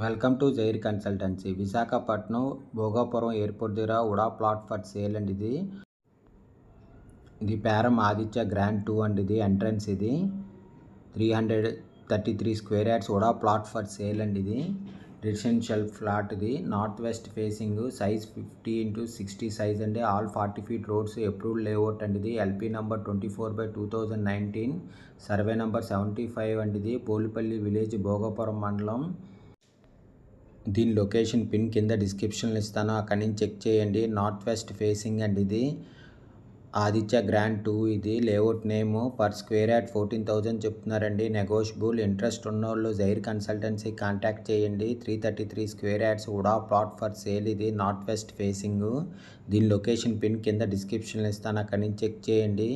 welcome to జైర్ consultancy Visakhapatnam Bhogapuram airport దగ్గర UDA plot for sale అండి ఇది ఇది పేరం ఆదిత్య గ్రాండ్ టూ అండి ఇది ఎంట్రన్స్ ఇది three hundred thirty three square yards UDA plot for sale అండి ఇది రెసిడెన్షియల్ ఫ్లాట్ ఇది north west facing size fifty into sixty size అండి all forty feet roads approved layout అండి ఇది LP number twenty four by two thousand nineteen survey number seventy five అండి ఇది Polipalli village Bhogapuram మండలం దీని లొకేషన్ పిన్ కింద డిస్క్రిప్షన్లో ఇస్తాను అక్కడి నుంచి చెక్ చేయండి నార్త్ వెస్ట్ ఫేసింగ్ అండి ఇది ఆదిత్య గ్రాండ్ టూ ఇది layout name per square yard fourteen thousand చెప్తున్నారండి నెగోషియబుల్ ఇంట్రెస్ట్ ఉన్నోళ్ళు జైర్ కన్సల్టెన్సీ కాంటాక్ట్ చేయండి three thirty three square yards UDA plot for sale ఇది నార్త్ వెస్ట్ ఫేసింగ్ దీని లొకేషన్ పిన్ కింద డిస్క్రిప్షన్లో ఇస్తాను అక్కడి నుంచి చెక్ చేయండి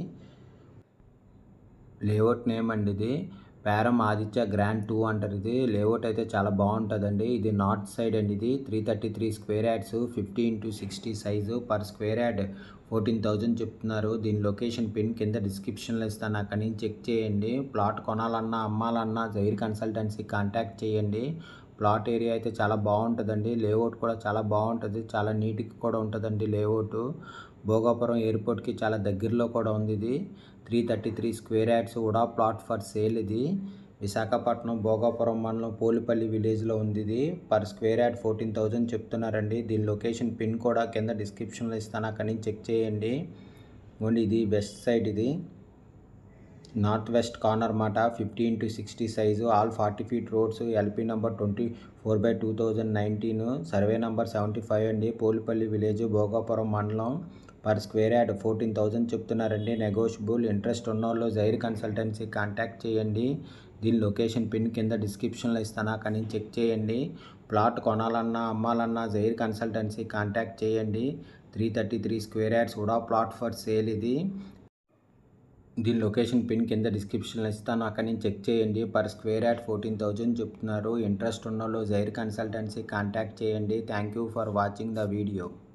లేఅవుట్ నేమ్ అండి ఇది పేరం ఆదిత్య గ్రాండ్ టూ అంటారు ఇది లేఅవుట్ అయితే చాలా బాగుంటుందండి ఇది నార్త్ సైడ్ అండి ఇది three thirty three square yards fifty into sixty size per square yard fourteen thousand చెప్తున్నారు దీని లొకేషన్ పిన్ కింద డిస్క్రిప్షన్లో ఇస్తాను అక్కడి నుంచి చెక్ చేయండి ప్లాట్ కొనాలన్నా అమ్మాలన్నా జైర్ కన్సల్టెన్సీ కాంటాక్ట్ చేయండి ప్లాట్ ఏరియా అయితే చాలా బాగుంటుందండి లేఅవుట్ కూడా చాలా బాగుంటుంది చాలా నీట్గా కూడా ఉంటుందండి లేఅవుట్ భోగాపురం ఎయిర్పోర్ట్కి చాలా దగ్గరలో కూడా ఉంది ఇది three thirty three square yards కూడా ప్లాట్ ఫర్ సేల్ ఇది విశాఖపట్నం భోగాపురం మండలం పోలిపల్లి విలేజ్లో ఉంది ఇది per square yard fourteen thousand చెప్తున్నారండి దీని లొకేషన్ పిన్ కూడా కింద డిస్క్రిప్షన్లో ఇస్తాను అక్కడి నుంచి చెక్ చేయండి ఓన్లీ ఇది వెస్ట్ సైడ్ ఇది నార్త్ వెస్ట్ కార్నర్ మాట fifty into sixty size all forty feet roads LP number twenty four by two thousand nineteen survey number seventy five అండి పోలిపల్లి విలేజ్ భోగాపురం మండలం per square yard fourteen thousand చెప్తున్నారండి negotiable interest ఉన్నోళ్ళు Jair consultancy contact చేయండి దీని location pin కింద డిస్క్రిప్షన్లో ఇస్తాను అక్కడి నుంచి చెక్ చేయండి ప్లాట్ కొనాలన్నా అమ్మాలన్నా జైర్ కన్సల్టెన్సీ కాంటాక్ట్ చేయండి three thirty three square yards కూడా ప్లాట్ ఫర్ సేల్ ఇది దీని లొకేషన్ పిన్ కింద డిస్క్రిప్షన్లో ఇస్తాను అక్కడి నుంచి చెక్ చేయండి per square yard fourteen thousand చెప్తున్నారు ఇంట్రెస్ట్ ఉన్న వాళ్ళు జైర్ కన్సల్టెన్సీ కాంటాక్ట్ చేయండి thank you for watching the video